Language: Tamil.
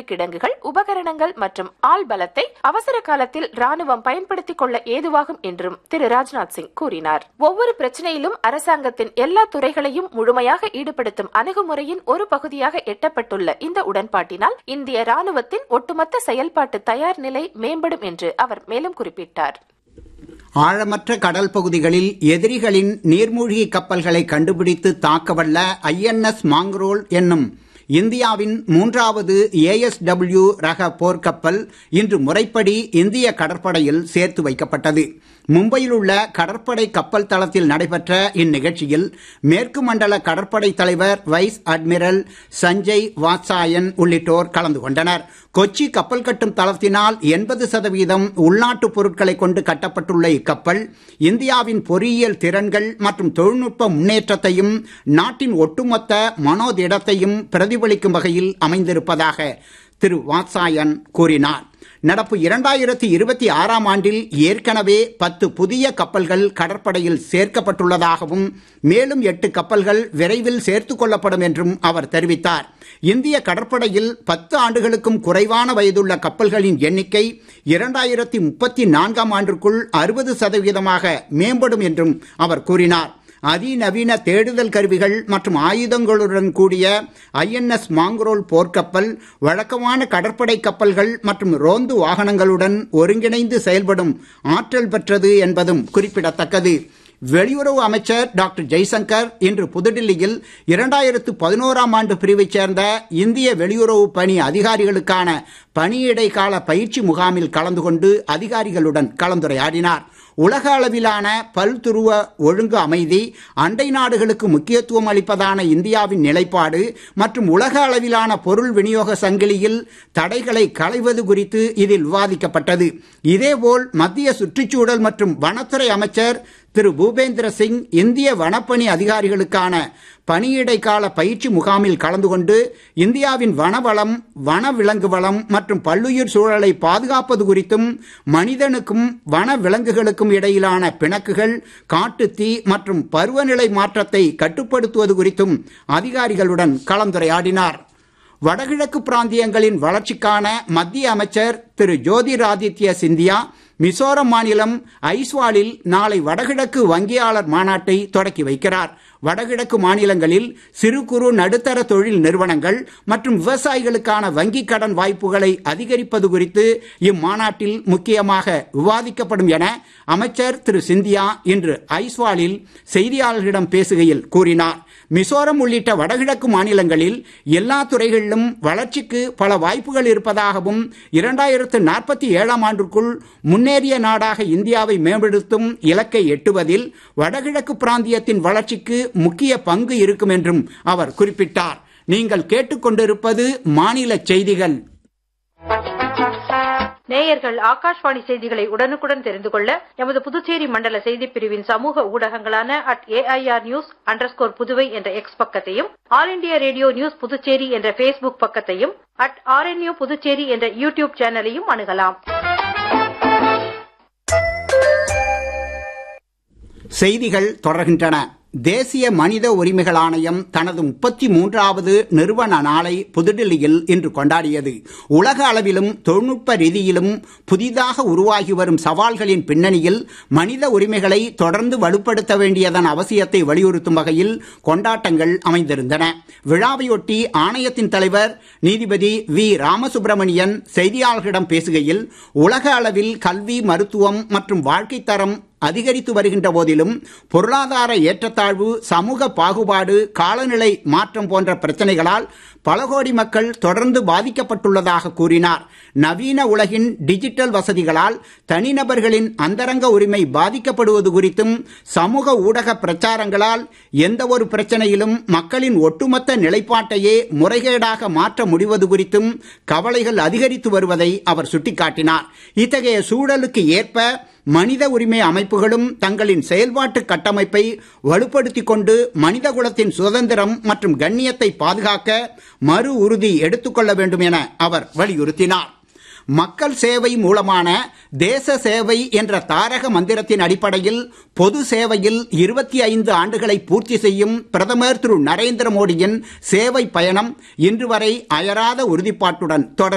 கிடங்குகள் உபகரணங்கள் மற்றும் ஆள் பலத்தை அவசர காலத்தில் ராணுவம் பயன்படுத்திக் கொள்ள ஏதுவாகும் என்றும் திரு ராஜ்நாத் சிங் கூறினார் ஒவ்வொரு பிரச்சனையிலும் அரசாங்கத்தின் எல்லா துறைகளையும் முழுமையாக ஈடுபடுத்தும் அணுகுமுறையின் ஒரு பகுதியாக எட்டப்பட்டுள்ள இந்த உடன்பாட்டினால் இந்திய ராணுவத்தின் ஒட்டுமொத்த செயல்பாட்டு தயார் நிலை மேம்படும் என்று அவர் மேலும் குறிப்பிட்டார் ஆழமற்ற கடல் பகுதிகளில் எதிரிகளின் நீர்மூழ்கி கப்பல்களை கண்டுபிடித்து தாக்கவல்ல ஐஎன்எஸ் மாங்ரோல் என்னும் இந்தியாவின் மூன்றாவது ஏஎஸ்டபிள்யூ ரக போர்க்கப்பல் இன்று முறைப்படி இந்திய கடற்படையில் சேர்த்து வைக்கப்பட்டது மும்பையில் உள்ள கடற்படை கப்பல் தளத்தில் நடைபெற்ற இந்நிகழ்ச்சியில் மேற்கு மண்டல கடற்படை தலைவர் வைஸ் அட்மிரல் சஞ்சய் வாத்சாயன் உள்ளிட்டோர் கலந்து கொண்டனர் கொச்சி கப்பல் கட்டும் தளத்தினால் எண்பது சதவீதம் உள்நாட்டு பொருட்களை கொண்டு கட்டப்பட்டுள்ள இக்கப்பல் இந்தியாவின் பொறியியல் திறன்கள் மற்றும் தொழில்நுட்ப முன்னேற்றத்தையும் நாட்டின் ஒட்டுமொத்த மனோதிடத்தையும் பிரதிபலிக்கும் வகையில் அமைந்திருப்பதாக திரு வாத்சாயன் கூறினார் நடப்பு இரண்டாயிரத்தி இருபத்தி ஆறாம் ஆண்டில் ஏற்கனவே பத்து புதிய கப்பல்கள் கடற்படையில் சேர்க்கப்பட்டுள்ளதாகவும் மேலும் எட்டு கப்பல்கள் விரைவில் சேர்த்துக் கொள்ளப்படும் என்றும் அவர் தெரிவித்தார் இந்திய கடற்படையில் பத்து ஆண்டுகளுக்கும் குறைவான வயதுள்ள கப்பல்களின் எண்ணிக்கை இரண்டாயிரத்தி முப்பத்தி நான்காம் ஆண்டிற்குள் அறுபது சதவீதமாக மேம்படும் என்றும் அவர் கூறினார் அதிநவீன தேடுதல் கருவிகள் மற்றும் ஆயுதங்களுடன் கூடிய ஐஎன்எஸ் மாங்ரோல் போர்க்கப்பல் வழக்கமான கடற்படை கப்பல்கள் மற்றும் ரோந்து வாகனங்களுடன் ஒருங்கிணைந்து செயல்படும் ஆற்றல் பெற்றது என்பதும் குறிப்பிடத்தக்கது வெளியுறவு அமைச்சர் டாக்டர் ஜெய்சங்கர் இன்று புதுடில்லியில் இரண்டாயிரத்து பதினோராம் ஆண்டு பிரிவைச் சேர்ந்த இந்திய வெளியுறவு பணி அதிகாரிகளுக்கான பணியிடை கால பயிற்சி முகாமில் கலந்து கொண்டு அதிகாரிகளுடன் கலந்துரையாடினார் உலக அளவிலான பல்துருவ ஒழுங்கு அமைதி அண்டை நாடுகளுக்கு முக்கியத்துவம் அளிப்பதான இந்தியாவின் நிலைப்பாடு மற்றும் உலக அளவிலான பொருள் விநியோக சங்கிலியில் தடைகளை களைவது குறித்து இதில் விவாதிக்கப்பட்டது இதேபோல் மத்திய சுற்றுச்சூழல் மற்றும் வனத்துறை அமைச்சர் திரு பூபேந்திர சிங் இந்திய வனப்பணி அதிகாரிகளுக்கான பணியிடை கால பயிற்சி முகாமில் கலந்து கொண்டு இந்தியாவின் வனவளம் வன விலங்கு வளம் மற்றும் பல்லுயிர் சூழலை பாதுகாப்பது குறித்தும் மனிதனுக்கும் வன விலங்குகளுக்கும் இடையிலான பிணக்குகள் காட்டுத்தீ மற்றும் பருவநிலை மாற்றத்தை கட்டுப்படுத்துவது குறித்தும் அதிகாரிகளுடன் கலந்துரையாடினார் வடகிழக்கு பிராந்தியங்களின் வளர்ச்சிக்கான மத்திய அமைச்சர் திரு ஜோதிராதித்ய சிந்தியா மிசோரம் மாநிலம் ஐஸ்வாலில் நாளை வடகிழக்கு வங்கியாளர் மாநாட்டை தொடக்கி வைக்கிறார் வடகிழக்கு மாநிலங்களில் சிறு குறு நடுத்தர தொழில் நிறுவனங்கள் மற்றும் விவசாயிகளுக்கான வங்கிக் கடன் வாய்ப்புகளை அதிகரிப்பது குறித்து இம்மாநாட்டில் முக்கியமாக விவாதிக்கப்படும் என அமைச்சர் திரு சிந்தியா இன்று ஐஸ்வாலில் செய்தியாளர்களிடம் பேசுகையில் கூறினார் மிசோரம் உள்ளிட்ட வடகிழக்கு மாநிலங்களில் எல்லா துறைகளிலும் வளர்ச்சிக்கு பல வாய்ப்புகள் இருப்பதாகவும் இரண்டாயிரத்து நாற்பத்தி ஏழாம் ஆண்டுக்குள் முன்னேறிய நாடாக இந்தியாவை மேம்படுத்தும் இலக்கை எட்டுவதில் வடகிழக்கு பிராந்தியத்தின் வளர்ச்சிக்கு முக்கிய பங்கு இருக்கும் என்றும் அவர் குறிப்பிட்டார் நீங்கள் கேட்டுக்கொண்டிருப்பது மாநில செய்திகள் நேயர்கள் ஆகாஷ்வாணி செய்திகளை உடனுக்குடன் தெரிந்து கொள்ள எமது புதுச்சேரி மண்டல செய்திப் பிரிவின் சமூக ஊடகங்களான at AIR news underscore Puduvai என்ற எக்ஸ் பக்கத்தையும் All India radio news Puducherry என்ற பேஸ்புக் பக்கத்தையும் அட் ஆர்என்யூ புதுச்சேரி என்ற யூடியூப் சேனலையும் அணுகலாம் செய்திகள் தொடர்கின்றன தேசிய மனித உரிமைகள் ஆணையம் தனது முப்பத்தி மூன்றாவது நிறுவன நாளை புதுடில்லியில் இன்று கொண்டாடியது உலக அளவிலும் தொழில்நுட்ப ரீதியிலும் புதிதாக உருவாகி வரும் சவால்களின் பின்னணியில் மனித உரிமைகளை தொடர்ந்து வலுப்படுத்த வேண்டியதன் அவசியத்தை வலியுறுத்தும் வகையில் கொண்டாட்டங்கள் அமைந்திருந்தன விழாவையொட்டி ஆணையத்தின் தலைவர் நீதிபதி வி ராமசுப்பிரமணியன் செய்தியாளர்களிடம் பேசுகையில் உலக அளவில் கல்வி மருத்துவம் மற்றும் வாழ்க்கை தரம் அதிகரித்து வருகின்ற போதிலும் பொருளாதார ஏற்றத்தாழ்வு சமூக பாகுபாடு காலநிலை மாற்றம் போன்ற பிரச்சனைகளால் பல கோடி மக்கள் தொடர்ந்து பாதிக்கப்பட்டுள்ளதாக கூறினார் நவீன உலகின் டிஜிட்டல் வசதிகளால் தனிநபர்களின் அந்தரங்க உரிமை பாதிக்கப்படுவது குறித்தும் சமூக ஊடக பிரச்சாரங்களால் எந்த ஒரு பிரச்சனையிலும் மக்களின் ஒட்டுமொத்த நிலைப்பாட்டையே முறைகேடாக மாற்ற முடிவது குறித்தும் கவலைகள் அதிகரித்து வருவதை அவர் சுட்டிக்காட்டினார் இத்தகைய சூழலுக்கு ஏற்ப மனித உரிமை அமைப்புகளும் தங்களின் செயல்பாட்டு கட்டமைப்பை வலுப்படுத்திக் கொண்டு மனிதகுலத்தின் சுதந்திரம் மற்றும் கண்ணியத்தை பாதுகாக்க மறு உறுதி எடுத்துக்கொள்ள வேண்டும் என அவர் வலியுறுத்தினார் மக்கள் சேவை மூலமான தேச சேவை என்ற தாரக மந்திரத்தின் அடிப்படையில் பொது சேவையில் இருபத்தி ஐந்து ஆண்டுகளை பூர்த்தி செய்யும் பிரதமர் திரு நரேந்திர மோடியின் சேவை பயணம் இன்று வரை அயராத உறுதிப்பாட்டுடன் தொடர்